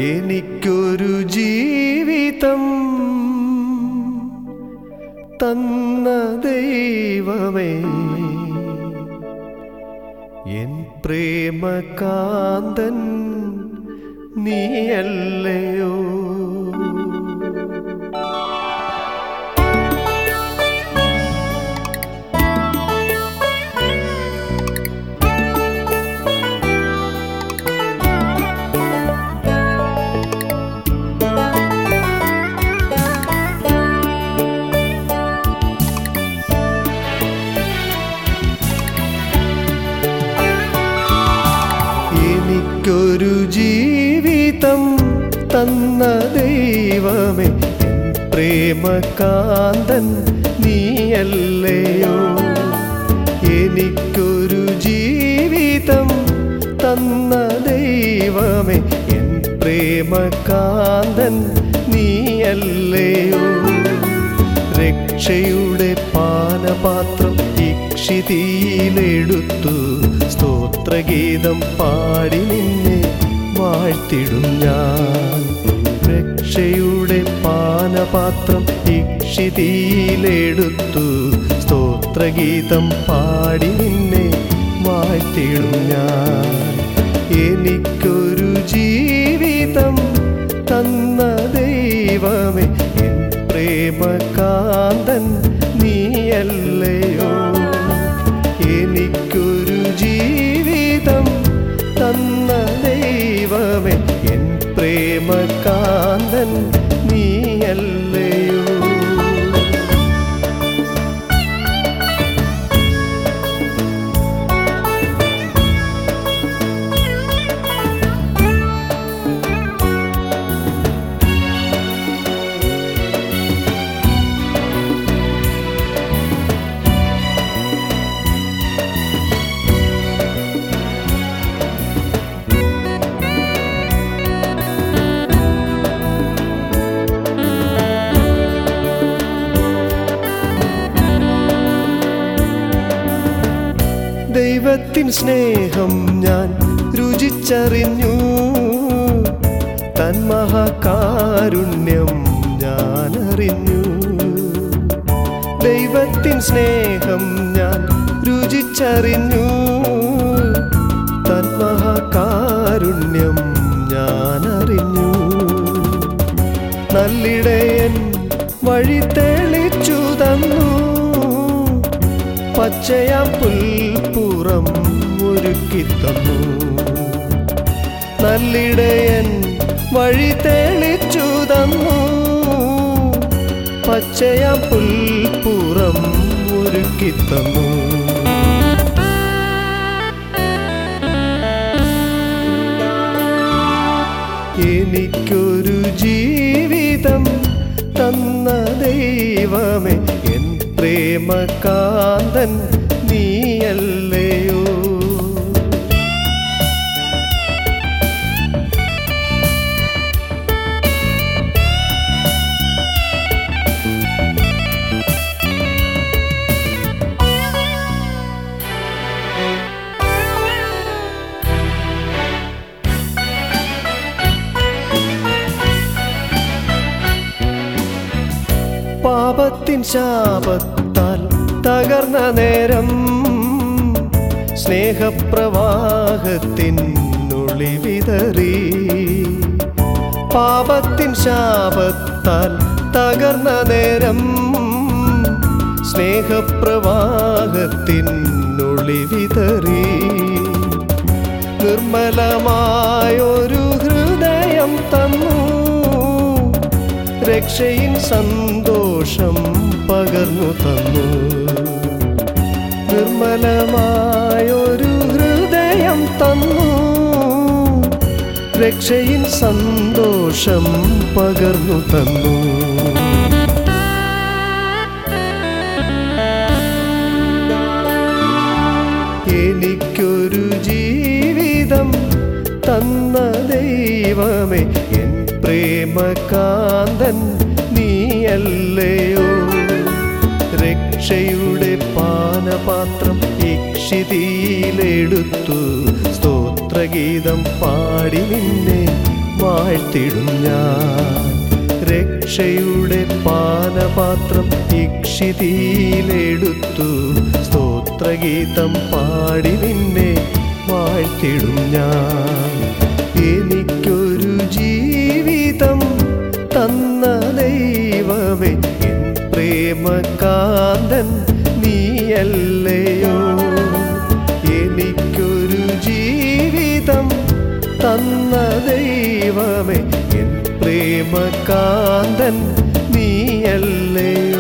എനിക്കൊരു ജീവിതം തന്ന ദൈവമേ എൻ പ്രേമകാന്തൻ നീയല്ലയോ എനിക്കൊരു ജീവിതം തന്ന ദൈവമേ എൻ പ്രേമകാന്തൻ നീയല്ലയോ എനിക്കൊരു ജീവിതം തന്ന ദൈവമേ എൻ പ്രേമകാന്തൻ നീയല്ലയോ രക്ഷയുടെ പാനപാത്രം ഇക്ഷിതിയിലെടുത്തു സ്തോത്രഗീതം പാടി നിന്നെ വാഴ്ത്തിടും ഞാൻ രക്ഷയുടെ പാനപാത്രം ഇക്ഷിതിയിലെടുത്തു സ്തോത്രഗീതം പാടി നിന്നെ വാഴ്ത്തിടും ഞാൻ എനിക്കൊരു ജീവിതം തന്ന ദൈവമേ എൻ പ്രേമകാന്തൻ നീയല്ലയോ എനിക്കൊരു ജീവിതം തന്ന ദൈവമേ എൻ പ്രേമകാന്തൻ നീയല്ലയോ ദൈവത്തിൻ സ്നേഹം ഞാൻ രുചിച്ചറിഞ്ഞു തൻ മഹാകാരുണ്യം ഞാൻ അറിഞ്ഞു ദൈവത്തിൻ സ്നേഹം ഞാൻ രുചിച്ചറിഞ്ഞു തൻ മഹാകാരുണ്യം ഞാൻ അറിഞ്ഞു നല്ലിടയൻ വഴി തെളിച്ചു തന്നു പച്ചയാം പുൽപ്പുറം ഒരുക്കി തന്നു നല്ലിടയൻ വഴി തെളിച്ചു തന്നു പച്ചയാം പുൽപ്പുറം ഒരുക്കി തന്നു എനിക്കൊരു ജീവിതം തന്ന ദൈവമേ എൻ പ്രേമകാന്തൻ നീയല്ലയോ പാപത്തിൻ ശാപത്താൽ തകർന്ന നേരം സ്നേഹപ്രവാഹത്തിൻ വിതറി പാപത്തിൻ ശാപത്താൽ തകർന്ന നേരം സ്നേഹപ്രവാഹത്തിൻ വിതറി നിർമ്മലമായൊരു ഹൃദയം തന്നു രക്ഷയിൻ സന്തോഷം പകർന്നു തന്നു നിർമ്മലമായൊരു ഹൃദയം തന്നു രക്ഷയിൻ സന്തോഷം പകർന്നു തന്നു എനിക്കൊരു ജീവിതം തന്ന ദൈവമേ എൻ പ്രേമകാന്തൻ നീയല്ലയോ രക്ഷയുടെ പാനപാത്രം ഇക്ഷിതിയിലെടുത്തു സ്തോത്രഗീതം പാടി നിന്നെ വാഴ്ത്തിടും ഞാൻ രക്ഷയുടെ പാനപാത്രം ഇക്ഷിതിയിലെടുത്തു സ്തോത്രഗീതം പാടി നിന്നെ വാഴ്ത്തിടും ഞാൻ എനിക്കൊരു ജീവിതം തന്ന ദൈവമേ എൻ പ്രേമകാന്തൻ നീയല്ലയോ എനിക്കൊരു ജീവിതം തന്ന ദൈവമേ എൻ പ്രേമകാന്തൻ നീയല്ലയോ